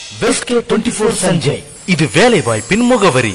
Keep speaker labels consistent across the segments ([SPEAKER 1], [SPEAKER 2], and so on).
[SPEAKER 1] பெஸ்கே twenty four Sanjay இது வேலை வாய்ப்பின் முகவரி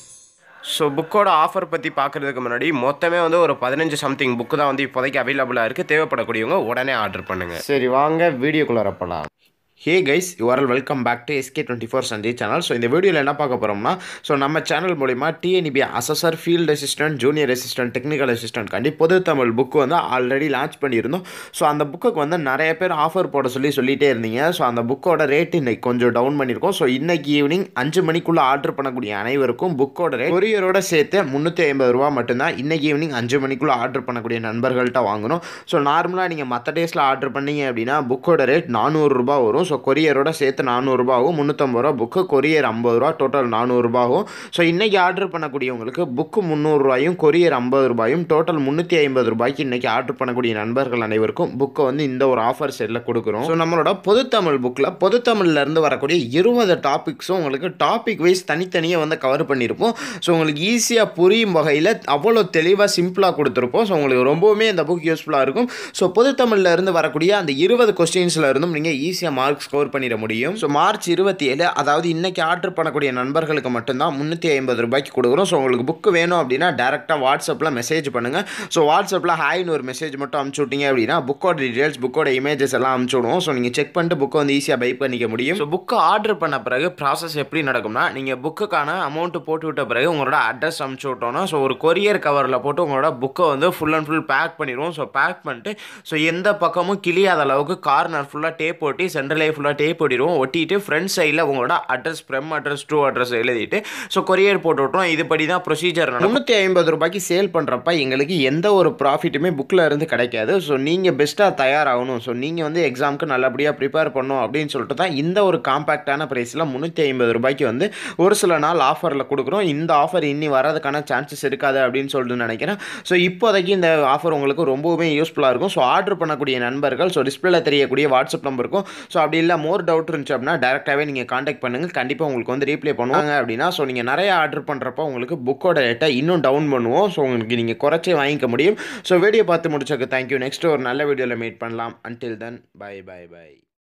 [SPEAKER 2] ஸோ புக்கோட ஆஃபர் பற்றி பார்க்குறதுக்கு முன்னாடி மொத்தமே வந்து ஒரு பதினஞ்சு சம்திங் புக்கு தான் வந்து இப்போதைக்கு அவைலபிளாக இருக்குது தேவைப்படக்கூடியவங்க உடனே ஆர்டர் பண்ணுங்கள் சரி வாங்க வீடியோக்குள்ளே போகலாம் hey guys you are welcome back to SK twenty four Sanjay channel so இந்த வீடியோவில் என்ன பார்க்க போகிறோம்னா ஸோ நம்ம சேனல் மூலிமா TNEB assessor field assistant junior assistant technical assistant கண்டி பொது தமிழ் புக்கு வந்து ஆல்ரெடி லான்ச் பண்ணியிருந்தோம் ஸோ அந்த புக்குக்கு வந்து நிறைய பேர் ஆஃபர் போட சொல்லி சொல்லிகிட்டே இருந்தீங்க ஸோ அந்த புக்கோட ரேட் இன்னைக்கு கொஞ்சம் டவுன் பண்ணியிருக்கோம் ஸோ இன்னைக்கு ஈவினிங் அஞ்சு மணிக்குள்ளே ஆர்டர் பண்ணக்கூடிய அனைவருக்கும் புக்கோட ரேட் கொரியரோட சேர்த்து முந்நூற்றி ஐம்பது ரூபா மட்டும்தான் இன்னைக்கு ஈவினிங் அஞ்சு மணிக்குள்ளே ஆர்டர் பண்ணக்கூடிய நண்பர்கள்ட்ட வாங்கணும் ஸோ நார்மலாக நீங்கள் மற்ற டேஸில் ஆர்டர் பண்ணீங்க அப்படின்னா புக்கோட ரேட் நானூறுரூபா வரும் ஸோ கொரியரோட சேர்த்து நானூறுரூபா ஆகும் முந்நூற்றம்பது ரூபா புக்கு கொரியர் ஐம்பது ரூபா டோட்டல் நானூறுரூபா ஆகும் ஸோ இன்றைக்கி ஆர்டர் பண்ணக்கூடியவங்களுக்கு புக்கு முந்நூறுரூவாயும் கொரியர் ஐம்பது ரூபாயும் டோட்டல் முந்நூற்றி ஐம்பது ரூபாய்க்கு இன்றைக்கி ஆர்டர் பண்ணக்கூடிய நண்பர்கள் அனைவருக்கும் புக்கை வந்து இந்த ஒரு ஆஃபர் செட்டில் கொடுக்குறோம் ஸோ நம்மளோட பொதுத்தமிழ் புக்கில் பொதுத்தமிழ்லேருந்து வரக்கூடிய இருபது டாபிக்ஸும் உங்களுக்கு டாபிக் வைஸ் தனித்தனியாக வந்து கவர் பண்ணியிருப்போம் ஸோ உங்களுக்கு ஈஸியாக புரியும் வகையில் அவ்வளோ தெளிவாக சிம்பிளாக கொடுத்துருப்போம் ஸோ உங்களுக்கு ரொம்பவுமே இந்த புக் யூஸ்ஃபுல்லாக இருக்கும் ஸோ பொதுத்தமிழ்ல இருந்து வரக்கூடிய அந்த இருபது கொஸ்டின்ஸில் இருந்தும் நீங்கள் ஈஸியாக மார்க் ஸ்கோர் பண்ணிட முடியும் ஸோ மார்ச் இருபத்தி ஏழு அதாவது இன்னைக்கு ஆர்டர் பண்ணக்கூடிய நண்பர்களுக்கு மட்டும்தான் முந்நூற்றி ஐம்பது ரூபாய்க்கு கொடுக்குறோம் ஸோ உங்களுக்கு புக்கு வேணும் அப்படின்னா டேரெக்டாக வாட்ஸ்அப்பில் மெசேஜ் பண்ணுங்கள் ஸோ வாட்ஸ்அப்பில் ஹாய்னு ஒரு மெசேஜ் மட்டும் அமுச்சு விட்டீங்க அப்படின்னா புக்கோட டீடைல்ஸ் புக்கோட இமேஜஸ் எல்லாம் அமுச்சு விடுவோம் ஸோ நீங்கள் செக் பண்ணிட்டு புக்கை வந்து ஈஸியாக பை பண்ணிக்க முடியும் ஸோ புக்கு ஆர்டர் பண்ண பிறகு ப்ராசஸ் எப்படி நடக்கும்னா நீங்கள் புக்குக்கான அமௌண்ட்டு போட்டு விட்ட பிறகு உங்களோட அட்ரஸ் அமுச்சு விட்டோன்னா ஸோ ஒரு கொரியர் கவரில் போட்டு உங்களோட புக்கை வந்து ஃபுல் அண்ட் ஃபுல் பேக் பண்ணிடுவோம் ஸோ பேக் பண்ணிட்டு ஸோ எந்த பக்கமும் கிளியாத அளவுக்கு கார்னர் ஃபுல்லாக டேப் ஒட்டி சென்ட்ரலே ஃபுல்லாக டேப் ஒட்டிடுவோம் ஒட்டிட்டு ஃப்ரண்ட் சைடில் உங்களோட address from address to address எழுதிட்டு ஸோ கொரியர் போட்டு விட்றோம் இதுபடி தான் ப்ரொசீஜர் முந்நூற்றி ஐம்பது ரூபாய்க்கு சேல் பண்ணுறப்ப எங்களுக்கு எந்த ஒரு ப்ராஃபிட்டுமே புக்கில் இருந்து கிடைக்காது ஸோ நீங்கள் பெஸ்ட்டாக தயாராகணும் ஸோ நீங்கள் வந்து எக்ஸாமுக்கு நல்லபடியாக ப்ரிப்பேர் பண்ணணும் அப்படின்னு சொல்லிட்டு தான் இந்த ஒரு காம்பேக்டான ப்ரைஸில் முந்நூற்றி ஐம்பது ரூபாய்க்கு வந்து ஒரு சில நாள் ஆஃபரில் கொடுக்குறோம் இந்த ஆஃபர் இன்னி வரதுக்கான சான்சஸ் இருக்காது அப்படின்னு சொல்லிட்டு நினைக்கிறேன் ஸோ இப்போதைக்கு இந்த ஆஃபர் உங்களுக்கு ரொம்பவுமே யூஸ்ஃபுல்லாக இருக்கும் ஸோ ஆர்டர் பண்ணக்கூடிய நண்பர்கள் ஸோ டிஸ்பிளேல தெரியக்கூடிய வாட்ஸ்அப் நம்பருக்கும் ஸோ அப்படி இல்லை மோர் டவுட் இருந்துச்சு அப்படின்னா டேரெக்டாகவே நீங்கள் காண்டாக்ட் பண்ணுங்கள் கண்டிப்பாக உங்களுக்கு வந்து ரீப்ளே பண்ணுவாங்க அப்படின்னா ஸோ நீங்கள் நிறைய ஆர்டர் பண்ணுறப்போ உங்களுக்கு புக்கோட ரேட்டை இன்னும் டவுன் பண்ணுவோம் ஸோ உங்களுக்கு நீங்கள் குறைச்சி வாங்கிக்க முடியும் ஸோ வீடியோ பார்த்து முடிச்சக்கு தேங்க்யூ நெக்ஸ்ட் ஒரு நல்ல வீடியோவில் மீட் பண்ணலாம் until then bye bye by